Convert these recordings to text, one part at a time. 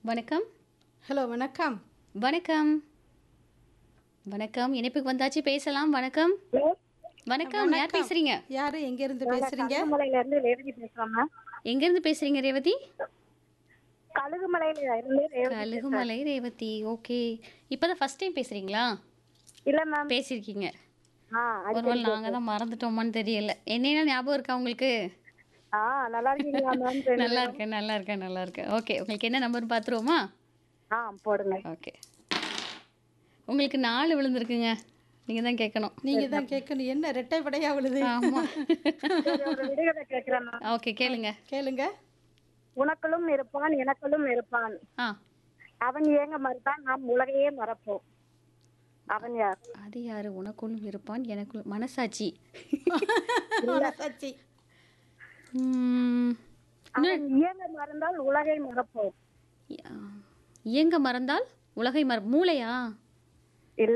வணக்கம் ஹலோ வணக்கம் வணக்கம் வணக்கம் இணைப்புக்கு வந்தாச்சு பேசலாம் வணக்கம் வணக்கம் யார் பேசுறீங்க யாரு எங்க இருந்து பேசுறீங்க கழுகுமலையில இருந்து ரேவதி பேசுறோம் மேம் எங்க இருந்து பேசுறீங்க ரேவதி கழுகுமலையில இருந்து ரேவதி கழுகுமலை ரேவதி ஓகே இப்பதான் ஃபர்ஸ்ட் டைம் பேசுறீங்களா இல்ல மேம் பேசியிருக்கீங்க ஆ அது- ஒருவேளை நாங்க தான் மறந்துட்டோமான்னு தெரியல என்னென்ன ஞாபகம் இருக்கா உங்களுக்கு ஆ நல்லா இருக்கீங்களா மேம் நல்லா இருக்கேன் நல்லா இருக்கேன் நல்லா இருக்கேன் ஓகே உங்களுக்கு என்ன நம்பர் பார்த்துருவோமா ஆ போடுங்க ஓகே உங்களுக்கு நாலு விழுந்திருக்குங்க நீங்க தான் கேட்கணும் நீங்க தான் கேட்கணும் என்ன ரெட்டை படையா விழுது ஆமா சரி, ஒரு விடுகதை கேட்கிறேன் மேம் ஓகே கேளுங்க கேளுங்க உனக்குள்ளும் இருப்பான் எனக்குள்ளும் இருப்பான் ஆ அவன் ஏங்க மறுத்தான் நாம் உலகையே மறப்போம் அவன் யார் அது யாரு உனக்குள்ளும் இருப்பான் எனக்குள்ள மனசாட்சி சச்சி உம், அவன் இயங்க மறந்தால் உலகை மறப்போம் ஆ, இயங்க மறந்தால் உலகை மற மூளையா இல்ல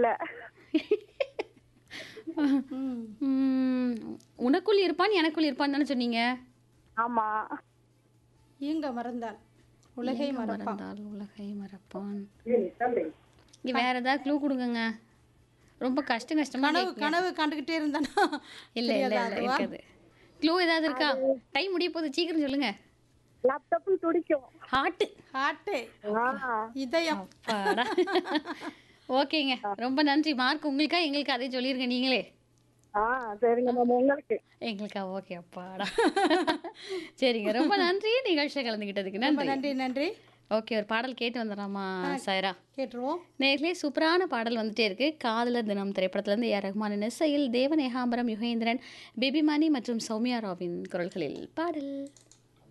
உம், உனக்குள் இருப்பான் எனக்குள் இருப்பான் தானே சொன்னீங்க ஆமா இயங்க மறந்தால் உலகை இயங்க மறப்பான் மறந்தால் உலகை மறப்பான் இங்க வேற ஏதாவது க்ளூ கொடுங்கங்க ரொம்ப கஷ்டம் கஷ்டமா கனவு கனவு கண்டுகிட்டே இருந்தானா இல்ல இல்ல இல்ல இருக்காது க்ளூ ஏதாவது இருக்கா டைம் முடிய போகுது சீக்கிரம் சொல்லுங்க லேப்டாப்பும் துடிக்கும் ஹார்ட் ஹார்ட்டு ஆ இதயம் அப்பாடா ஓகேங்க ரொம்ப நன்றி மார்க் உங்களுக்கா எங்களுக்கு அதே சொல்லிருங்க நீங்களே ஆ சரிங்க மேம் உங்களுக்கு எங்களுக்கா ஓகே அப்பாடா சரிங்க ரொம்ப நன்றி நிகழ்ச்சியை கலந்துக்கிட்டதுக்கு ரொம்ப நன்றி நன்றி நன்றி ஓகே ஒரு பாடல் கேட்டு வந்துடலாமா சாயரா கேட்டுருவோம் நேர்லயே சூப்பரான பாடல் வந்துட்டே இருக்கு காதலர் தினம் திரைப்படத்திலிருந்து ஏ ரஹ்மானின் இசையில் தேவநேகாம்பரம் யுகேந்திரன் பேபிமானி மற்றும் சௌமியா ராவின் குரல்களில் பாடல்